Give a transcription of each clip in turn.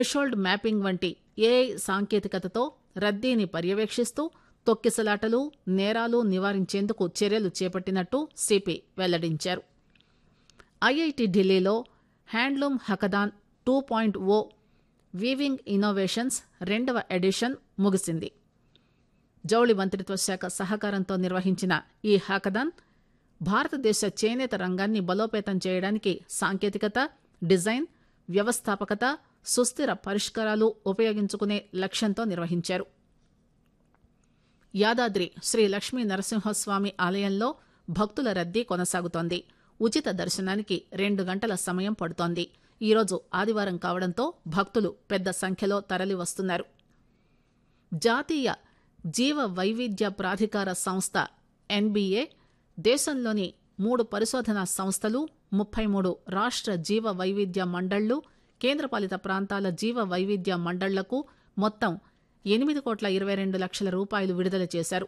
threshold mapping వంటి AI సాంకేతికతతో రద్దీని పర్యవేక్షిస్తూ తొక్కిసలాటలు నేరాలు నివారించేందుకు చర్యలు చేపట్టినట్టు సిపి వెల్లడించారు ఐఐటి ఢిల్లీలో handloom hackathon two point O weaving innovations రెండవ ఎడిషన్ ముగిసింది జౌళి మంత్రిత్వ శాఖ సహకారంతో నిర్వహించిన ఈ హాకదాన్ భారతదేశ చేనేత రంగాన్ని బలోపేతం చేయడానికి సాంకేతికత డిజైన్ వ్యవస్థాపకత సుస్థిర పరిష్కారాలు ఉపయోగించుకునే లక్ష్యంతో నిర్వహించారు యాదాద్రి శ్రీ లక్ష్మీ నరసింహస్వామి ఆలయంలో భక్తుల రద్దీ కొనసాగుతోంది ఉచిత దర్శనానికి రెండు గంటల సమయం పడుతోంది ఈరోజు ఆదివారం కావడంతో భక్తులు పెద్ద సంఖ్యలో తరలి వస్తున్నారు జాతీయ జీవ వైవిధ్య ప్రాధికార సంస్థ ఎన్బీఏ దేశంలోని మూడు పరిశోధనా సంస్థలు ముప్పై మూడు రాష్ట్ర జీవ వైవిధ్య మండళ్లు కేంద్రపాలిత ప్రాంతాల జీవ వైవిధ్య మండళ్లకు మొత్తం ఎనిమిది కోట్ల ఇరవై రెండు లక్షల రూపాయలు విడుదల చేశారు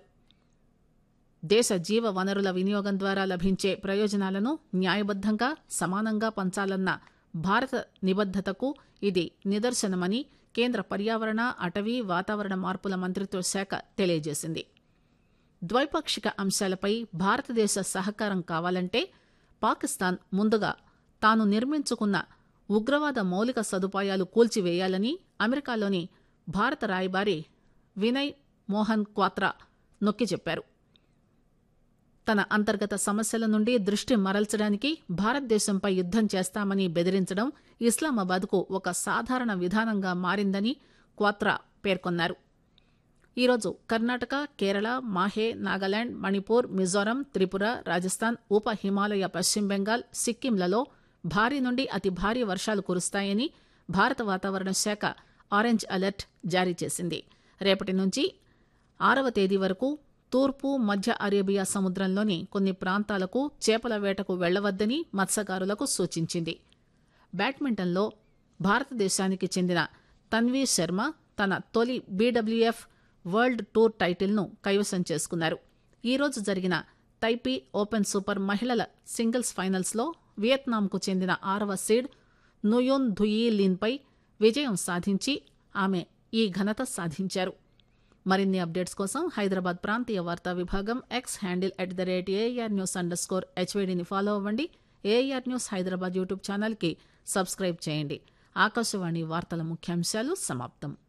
దేశ జీవ వనరుల వినియోగం ద్వారా లభించే ప్రయోజనాలను న్యాయబద్దంగా సమానంగా పంచాలన్న భారత నిబద్దతకు ఇది నిదర్శనమని కేంద్ర పర్యావరణ అటవీ వాతావరణ మార్పుల మంత్రిత్వ శాఖ తెలియజేసింది ద్వైపాక్షిక అంశాలపై భారతదేశ సహకారం కావాలంటే పాకిస్తాన్ ముందుగా తాను నిర్మించుకున్న ఉగ్రవాద మౌలిక సదుపాయాలు కూల్చివేయాలని అమెరికాలోని భారత రాయబారి వినయ్ మోహన్ క్వాత్రా నొక్కి చెప్పారు తన అంతర్గత సమస్యల నుండి దృష్టి మరల్చడానికి భారతదేశంపై యుద్దం చేస్తామని బెదిరించడం ఇస్లామాబాద్కు ఒక సాధారణ విధానంగా మారిందని క్వాత్రా పేర్కొన్నారు ఈరోజు కర్ణాటక కేరళ మాహే నాగాలాండ్ మణిపూర్ మిజోరం త్రిపుర రాజస్థాన్ ఉప హిమాలయ పశ్చిమ బెంగాల్ సిక్కింలలో భారీ నుండి అతి భారీ వర్షాలు కురుస్తాయని భారత వాతావరణ శాఖ ఆరెంజ్ అలర్ట్ జారీ చేసింది రేపటి నుంచి ఆరవ తేదీ వరకు తూర్పు మధ్య అరేబియా సముద్రంలోని కొన్ని ప్రాంతాలకు చేపల వేటకు వెళ్లవద్దని మత్స్యకారులకు సూచించింది బ్యాడ్మింటన్లో భారతదేశానికి చెందిన తన్వీ శర్మ తన తొలి బీడబ్ల్యూఎఫ్ వరల్డ్ టూర్ టైటిల్ను కైవసం చేసుకున్నారు ఈరోజు జరిగిన తైపీ ఓపెన్ సూపర్ మహిళల సింగిల్స్ ఫైనల్స్లో వియత్నాంకు చెందిన ఆరవ సీడ్ నుయోన్ ధుయీ లీన్పై విజయం సాధించి ఆమె ఈ ఘనత సాధించారు మరిన్ని అప్డేట్స్ కోసం హైదరాబాద్ ప్రాంతీయ వార్తా విభాగం X handle at the rate AR news underscore స్కోర్ హెచ్వీడీని ఫాలో అవ్వండి ఏఆర్ న్యూస్ హైదరాబాద్ యూట్యూబ్ ఛానల్కి సబ్స్క్రైబ్ చేయండి ఆకాశవాణి వార్తల ముఖ్యాంశాలు సమాప్తం